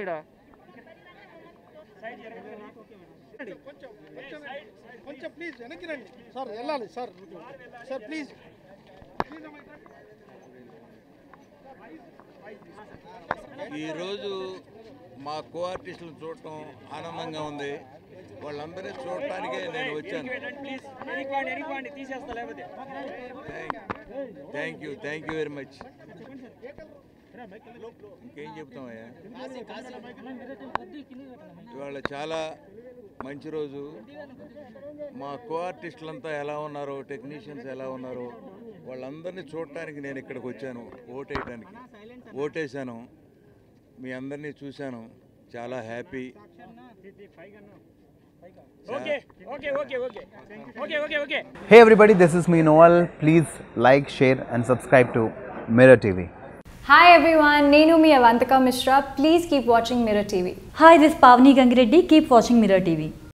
ఈడ కొంచెం ప్లీజ్ వెనక్కి రండి సార్ వెళ్ళాలి సార్ సార్ ప్లీజ్ ఈరోజు మా కో ఆర్టిస్టులను చూడటం ఆనందంగా ఉంది వాళ్ళందరినీ చూడటానికే నేను వచ్చాను thank you thank you very much ఇంకేం చెప్తామయ్యా ఇవాళ చాలా మంచి రోజు మా కో ఆర్టిస్టులంతా ఎలా ఉన్నారో టెక్నీషియన్స్ ఎలా ఉన్నారో వాళ్ళందరినీ చూడటానికి నేను ఇక్కడికి వచ్చాను ఓటేయడానికి ఓటేశాను మీ అందరినీ చూశాను చాలా happy Hey everybody, this is me Noel. Please like, share, and subscribe to Mirror TV. Hi everyone, Nenu mi Avantika Mishra. Please keep watching Mirror TV. Hi, this is Pavni Gangireddy. Keep watching Mirror TV.